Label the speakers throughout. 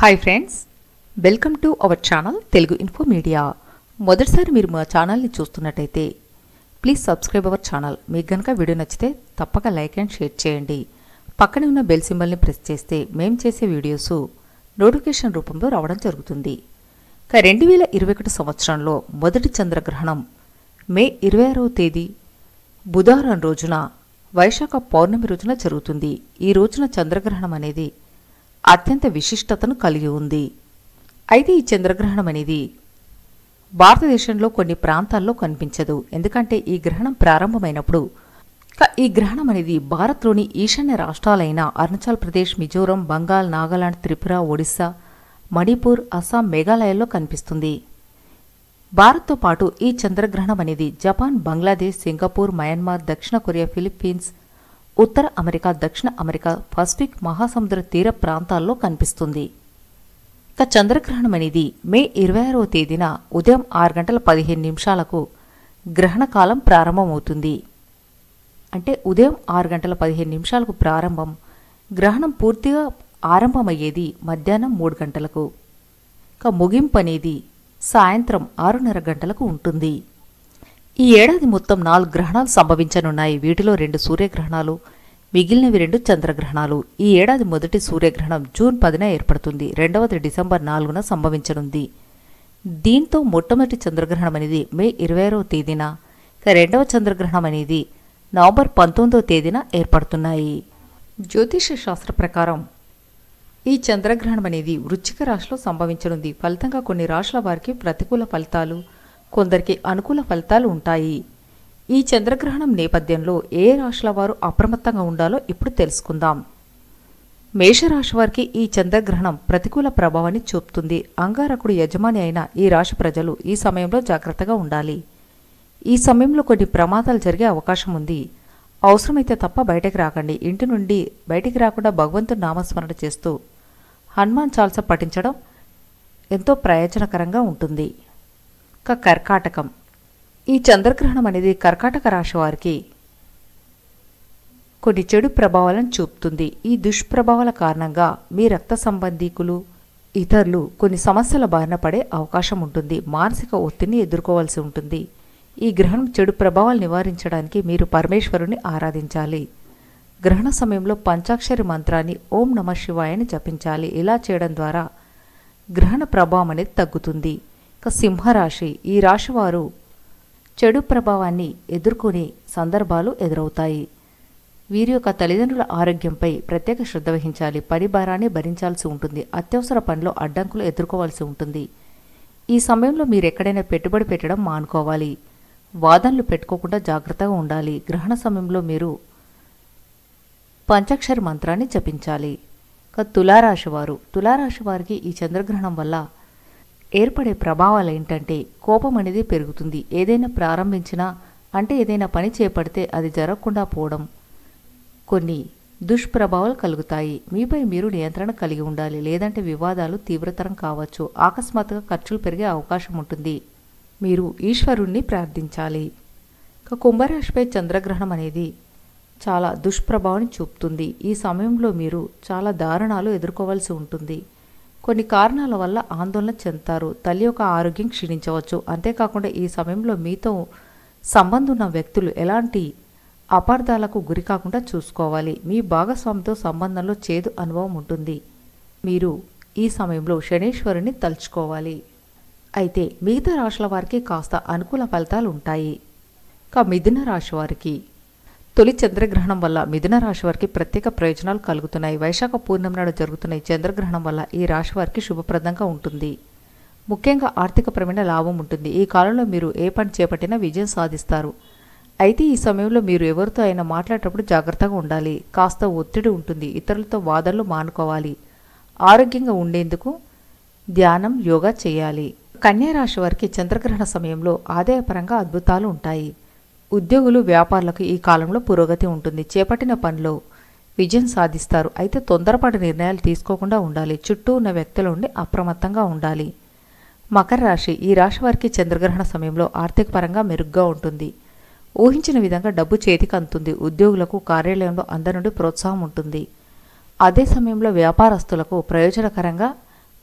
Speaker 1: hi friends welcome to our channel Telugu info media మొదటిసారి మీరు మా ఛానల్ని చూస్తున్నట్టయితే ప్లీజ్ సబ్స్క్రైబ్ అవర్ ఛానల్ మీకు గనక వీడియో నచ్చితే తప్పక లైక్ అండ్ షేర్ చేయండి పక్కనే ఉన్న బెల్ సింబల్ని ప్రెస్ చేస్తే మేము చేసే వీడియోస్ నోటిఫికేషన్ రూపంలో రావడం జరుగుతుంది ఇక రెండు వేల ఇరవై ఒకటి సంవత్సరంలో మొదటి చంద్రగ్రహణం మే ఇరవై ఆరవ తేదీ బుధవారం రోజున వైశాఖ పౌర్ణమి రోజున జరుగుతుంది ఈ రోజున చంద్రగ్రహణం అనేది అత్యంత విశిష్టతను కలిగి ఉంది అయితే ఈ చంద్రగ్రహణం అనేది భారతదేశంలో కొన్ని ప్రాంతాల్లో కనిపించదు ఎందుకంటే ఈ గ్రహణం ప్రారంభమైనప్పుడు క- ఈ గ్రహణం అనేది భారత్లోని ఈశాన్య రాష్ట్రాలైన అరుణాచల్ ప్రదేశ్ మిజోరం బంగాల్ నాగాలాండ్ త్రిపుర ఒడిశా మణిపూర్ అస్సాం మేఘాలయాల్లో కనిపిస్తుంది భారత్తో పాటు ఈ చంద్రగ్రహణం అనేది జపాన్ బంగ్లాదేశ్ సింగపూర్ మయన్మార్ దక్షిణ కొరియా ఫిలిప్పీన్స్ ఉత్తర అమెరికా దక్షిణ అమెరికా పసిఫిక్ మహాసముద్ర తీర ప్రాంతాల్లో కనిపిస్తుంది ఇక చంద్రగ్రహణం అనేది మే ఇరవై ఆరవ తేదీన ఉదయం ఆరు గంటల పదిహేను నిమిషాలకు గ్రహణ కాలం ప్రారంభమవుతుంది అంటే ఉదయం ఆరు గంటల పదిహేను నిమిషాలకు ప్రారంభం గ్రహణం పూర్తిగా ఆరంభమయ్యేది మధ్యాహ్నం మూడు గంటలకు ఇక ముగింపు అనేది సాయంత్రం ఆరున్నర గంటలకు ఉంటుంది ఈ ఏడాది మొత్తం నాలుగు గ్రహణాలు సంభవించనున్నాయి వీటిలో రెండు సూర్యగ్రహణాలు మిగిలినవి రెండు చంద్రగ్రహణాలు ఈ ఏడాది మొదటి సూర్యగ్రహణం జూన్ పదిన ఏర్పడుతుంది రెండవది డిసెంబర్ నాలుగున సంభవించనుంది దీంతో మొట్టమొదటి చంద్రగ్రహణం అనేది మే ఇరవై ఆరవ తేదీన ఇక రెండవ చంద్రగ్రహణం అనేది నవంబర్ పంతొమ్మిదవ తేదీన ఏర్పడుతున్నాయి జ్యోతిష శాస్త్ర ప్రకారం ఈ చంద్రగ్రహణం అనేది వృశ్చిక రాశిలో సంభవించనుంది ఫలితంగా కొన్ని రాశుల వారికి ప్రతికూల ఫలితాలు కొందరికి అనుకూల ఫలితాలు ఉంటాయి ఈ చంద్రగ్రహణం నేపథ్యంలో ఏ రాశుల వారు అప్రమత్తంగా ఉండాలో ఇప్పుడు తెలుసుకుందాం మేషరాశి వారికి ఈ చంద్రగ్రహణం ప్రతికూల ప్రభావాన్ని చూపుతుంది అంగారకుడు యజమాని అయిన ఈ రాశి ప్రజలు ఈ సమయంలో జాగ్రత్తగా ఉండాలి ఈ సమయంలో కొన్ని ప్రమాదాలు జరిగే అవకాశం ఉంది అవసరమైతే తప్ప బయటకు రాకండి ఇంటి నుండి బయటికి రాకుండా భగవంతుని నామస్మరణ చేస్తూ హనుమాన్ చాల్స పఠించడం ఎంతో ప్రయోజనకరంగా ఉంటుంది ఇక కర్కాటకం ఈ చంద్రగ్రహణం అనేది కర్కాటక రాశి వారికి కొన్ని చెడు ప్రభావాలను చూపుతుంది ఈ దుష్ప్రభావాల కారణంగా మీ రక్త సంబంధీకులు ఇతరులు కొన్ని సమస్యల బారిన పడే అవకాశం ఉంటుంది మానసిక ఒత్తిడిని ఎదుర్కోవాల్సి ఉంటుంది ఈ గ్రహణం చెడు ప్రభావాలు నివారించడానికి మీరు పరమేశ్వరుని ఆరాధించాలి గ్రహణ సమయంలో పంచాక్షరి మంత్రాన్ని ఓం నమ శివాయని జపించాలి ఇలా చేయడం ద్వారా గ్రహణ ప్రభావం అనేది తగ్గుతుంది ఇక సింహరాశి ఈ రాశి వారు చెడు ప్రభావాన్ని ఎదుర్కొనే సందర్భాలు ఎదురవుతాయి వీరి యొక్క తల్లిదండ్రుల ఆరోగ్యంపై ప్రత్యేక శ్రద్ధ వహించాలి పని భారాన్ని భరించాల్సి ఉంటుంది అత్యవసర పనిలో అడ్డంకులు ఎదుర్కోవాల్సి ఉంటుంది ఈ సమయంలో మీరు ఎక్కడైనా పెట్టుబడి పెట్టడం మానుకోవాలి వాదనలు పెట్టుకోకుండా జాగ్రత్తగా ఉండాలి గ్రహణ సమయంలో మీరు పంచాక్షరి మంత్రాన్ని జపించాలి ఇక తులారాశి వారు తులారాశి వారికి ఈ చంద్రగ్రహణం వల్ల ఏర్పడే ప్రభావాలు ఏంటంటే కోపం అనేది పెరుగుతుంది ఏదైనా ప్రారంభించినా అంటే ఏదైనా పని చేపడితే అది జరగకుండా పోవడం కొన్ని దుష్ప్రభావాలు కలుగుతాయి మీపై మీరు నియంత్రణ కలిగి ఉండాలి లేదంటే వివాదాలు తీవ్రతరం కావచ్చు అకస్మాత్తుగా ఖర్చులు పెరిగే అవకాశం ఉంటుంది మీరు ఈశ్వరుణ్ణి ప్రార్థించాలి ఇక కుంభరాశిపై చంద్రగ్రహణం అనేది చాలా దుష్ప్రభావాన్ని చూపుతుంది ఈ సమయంలో మీరు చాలా దారుణాలు ఎదుర్కోవాల్సి ఉంటుంది కొన్ని కారణాల వల్ల ఆందోళన చెందుతారు తల్లి యొక్క ఆరోగ్యం క్షీణించవచ్చు అంతేకాకుండా ఈ సమయంలో మీతో సంబంధం ఉన్న వ్యక్తులు ఎలాంటి అపార్థాలకు గురి కాకుండా చూసుకోవాలి మీ భాగస్వామితో సంబంధంలో చేదు అనుభవం ఉంటుంది మీరు ఈ సమయంలో శనేశ్వరుని తలుచుకోవాలి అయితే మిగతా రాశుల వారికి కాస్త అనుకూల ఫలితాలు ఉంటాయి ఇక మిథున రాశి వారికి తొలి చంద్రగ్రహణం వల్ల మిథున రాశి వారికి ప్రత్యేక ప్రయోజనాలు కలుగుతున్నాయి వైశాఖ పూర్ణిమ నాడు జరుగుతున్న ఈ చంద్రగ్రహణం వల్ల ఈ రాశి వారికి శుభప్రదంగా ఉంటుంది ముఖ్యంగా ఆర్థికపరమైన లాభం ఉంటుంది ఈ కాలంలో మీరు ఏ పని చేపట్టినా విజయం సాధిస్తారు అయితే ఈ సమయంలో మీరు ఎవరితో అయినా మాట్లాడేటప్పుడు జాగ్రత్తగా ఉండాలి కాస్త ఒత్తిడి ఉంటుంది ఇతరులతో వాదనలు మానుకోవాలి ఆరోగ్యంగా ఉండేందుకు ధ్యానం యోగా చేయాలి కన్యా రాశి వారికి చంద్రగ్రహణ సమయంలో ఆదాయపరంగా అద్భుతాలు ఉంటాయి ఉద్యోగులు వ్యాపారులకు ఈ కాలంలో పురోగతి ఉంటుంది చేపట్టిన పనిలో విజయం సాధిస్తారు అయితే తొందరపాటు నిర్ణయాలు తీసుకోకుండా ఉండాలి చుట్టూ ఉన్న వ్యక్తుల నుండి అప్రమత్తంగా ఉండాలి మకర రాశి ఈ రాశి వారికి చంద్రగ్రహణ సమయంలో ఆర్థిక పరంగా మెరుగ్గా ఉంటుంది ఊహించిన విధంగా డబ్బు చేతికి అందుతుంది ఉద్యోగులకు కార్యాలయంలో అందరి నుండి ప్రోత్సాహం ఉంటుంది అదే సమయంలో వ్యాపారస్తులకు ప్రయోజనకరంగా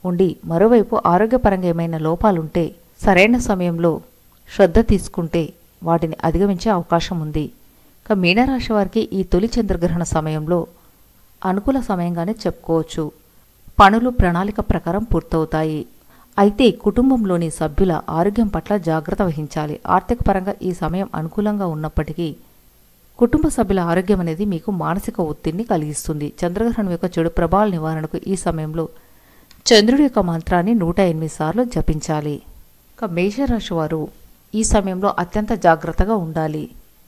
Speaker 1: ఉండి మరోవైపు ఆరోగ్యపరంగా ఏమైనా లోపాలుంటే సరైన సమయంలో శ్రద్ధ తీసుకుంటే వాటిని అధిగమించే అవకాశం ఉంది ఇక మీనరాశి వారికి ఈ తొలి చంద్రగ్రహణ సమయంలో అనుకూల సమయంగానే చెప్పుకోవచ్చు పనులు ప్రణాళిక ప్రకారం పూర్తవుతాయి అయితే కుటుంబంలోని సభ్యుల ఆరోగ్యం పట్ల జాగ్రత్త వహించాలి ఆర్థిక పరంగా ఈ సమయం అనుకూలంగా ఉన్నప్పటికీ కుటుంబ సభ్యుల ఆరోగ్యం అనేది మీకు మానసిక ఒత్తిడిని కలిగిస్తుంది చంద్రగ్రహణం యొక్క చెడు ప్రభావాల నివారణకు ఈ సమయంలో చంద్రుడి యొక్క మంత్రాన్ని నూట ఎనిమిది సార్లు జపించాలి ఇక మేషరాశి వారు ఈ సమయంలో అత్యంత జాగ్రత్తగా ఉండాలి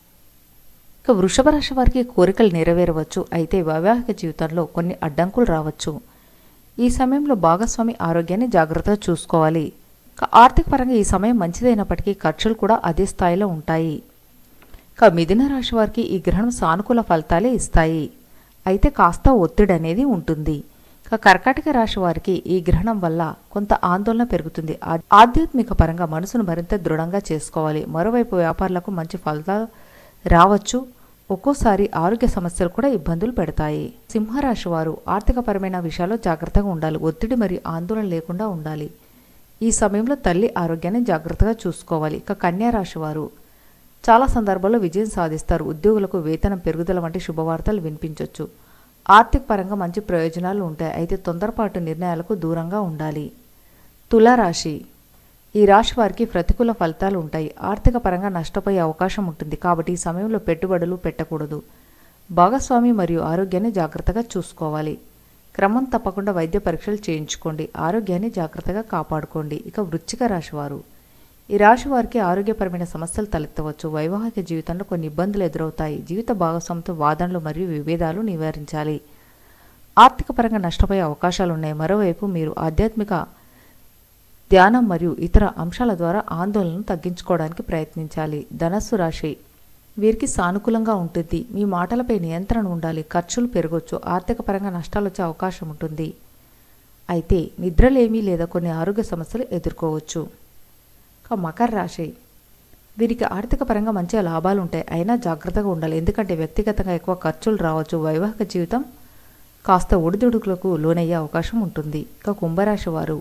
Speaker 1: ఇక వృషభ రాశి వారికి కోరికలు నెరవేరవచ్చు అయితే వైవాహిక జీవితంలో కొన్ని అడ్డంకులు రావచ్చు ఈ సమయంలో భాగస్వామి ఆరోగ్యాన్ని జాగ్రత్తగా చూసుకోవాలి ఇక ఆర్థిక పరంగా ఈ సమయం మంచిదైనప్పటికీ ఖర్చులు కూడా అదే స్థాయిలో ఉంటాయి ఇక మిథున రాశి వారికి ఈ గ్రహణం సానుకూల ఫలితాలే ఇస్తాయి అయితే కాస్త ఒత్తిడి అనేది ఉంటుంది ఇక కర్కాటక రాశి వారికి ఈ గ్రహణం వల్ల కొంత ఆందోళన పెరుగుతుంది ఆ- ఆధ్యాత్మిక పరంగా మనసును మరింత దృఢంగా చేసుకోవాలి మరోవైపు వ్యాపారులకు మంచి ఫలితాలు రావచ్చు ఒక్కోసారి ఆరోగ్య సమస్యలు కూడా ఇబ్బందులు పెడతాయి సింహరాశి వారు ఆర్థికపరమైన విషయాల్లో జాగ్రత్తగా ఉండాలి ఒత్తిడి మరియు ఆందోళన లేకుండా ఉండాలి ఈ సమయంలో తల్లి ఆరోగ్యాన్ని జాగ్రత్తగా చూసుకోవాలి ఇక కన్యా రాశి వారు చాలా సందర్భాల్లో విజయం సాధిస్తారు ఉద్యోగులకు వేతనం పెరుగుదల వంటి శుభవార్తలు వినిపించవచ్చు ఆర్థిక పరంగా మంచి ప్రయోజనాలు ఉంటాయి అయితే తొందరపాటు నిర్ణయాలకు దూరంగా ఉండాలి తులారాశి ఈ రాశి వారికి ప్రతికూల ఫలితాలు ఉంటాయి ఆర్థిక పరంగా నష్టపోయే అవకాశం ఉంటుంది కాబట్టి ఈ సమయంలో పెట్టుబడులు పెట్టకూడదు భాగస్వామి మరియు ఆరోగ్యాన్ని జాగ్రత్తగా చూసుకోవాలి క్రమం తప్పకుండా వైద్య పరీక్షలు చేయించుకోండి ఆరోగ్యాన్ని జాగ్రత్తగా కాపాడుకోండి ఇక వృశ్చిక రాశి వారు ఈ రాశి వారికి ఆరోగ్యపరమైన సమస్యలు తలెత్తవచ్చు వైవాహిక జీవితంలో కొన్ని ఇబ్బందులు ఎదురవుతాయి జీవిత భాగస్వామితో వాదనలు మరియు విభేదాలు నివారించాలి ఆర్థిక పరంగా నష్టపోయే అవకాశాలు ఉన్నాయి మరోవైపు మీరు ఆధ్యాత్మిక ధ్యానం మరియు ఇతర అంశాల ద్వారా ఆందోళనను తగ్గించుకోవడానికి ప్రయత్నించాలి ధనస్సు రాశి వీరికి సానుకూలంగా ఉంటుంది మీ మాటలపై నియంత్రణ ఉండాలి ఖర్చులు పెరగవచ్చు ఆర్థిక పరంగా నష్టాలు వచ్చే అవకాశం ఉంటుంది అయితే నిద్రలేమి లేదా కొన్ని ఆరోగ్య సమస్యలు ఎదుర్కోవచ్చు ఇక మకర రాశి వీరికి ఆర్థిక పరంగా మంచిగా లాభాలు ఉంటాయి అయినా జాగ్రత్తగా ఉండాలి ఎందుకంటే వ్యక్తిగతంగా ఎక్కువ ఖర్చులు రావచ్చు వైవాహిక జీవితం కాస్త ఒడిదుడుకులకు లోనయ్యే అవకాశం ఉంటుంది ఇక కుంభరాశి వారు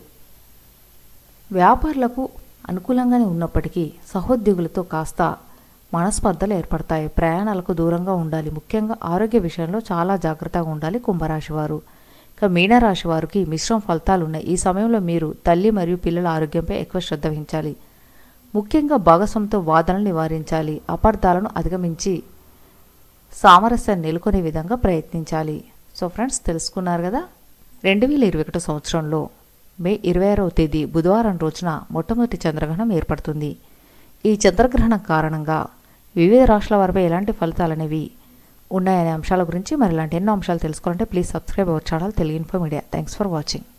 Speaker 1: వ్యాపారులకు అనుకూలంగానే ఉన్నప్పటికీ సహోద్యోగులతో కాస్త మనస్పర్ధలు ఏర్పడతాయి ప్రయాణాలకు దూరంగా ఉండాలి ముఖ్యంగా ఆరోగ్య విషయంలో చాలా జాగ్రత్తగా ఉండాలి కుంభరాశి వారు ఇక మీనరాశి వారికి మిశ్రమ ఫలితాలు ఉన్నాయి ఈ సమయంలో మీరు తల్లి మరియు పిల్లల ఆరోగ్యంపై ఎక్కువ శ్రద్ధ వహించాలి ముఖ్యంగా భాగస్వామితో వాదనలు నివారించాలి అపార్థాలను అధిగమించి సామరస్యాన్ని నెలకొనే విధంగా ప్రయత్నించాలి సో ఫ్రెండ్స్ తెలుసుకున్నారు కదా రెండు వేల ఇరవై ఒకటో సంవత్సరంలో మే ఇరవై ఆరవ తేదీ బుధవారం రోజున మొట్టమొదటి చంద్రగ్రహణం ఏర్పడుతుంది ఈ చంద్రగ్రహణం కారణంగా వివిధ రాష్ట్రాల వారిపై ఎలాంటి ఫలితాలు అనేవి ఉన్నాయనే అంశాల గురించి మరి ఇలాంటి ఎన్నో అంశాలు తెలుసుకోవాలంటే please subscribe our channel Telugu info media thanks for watching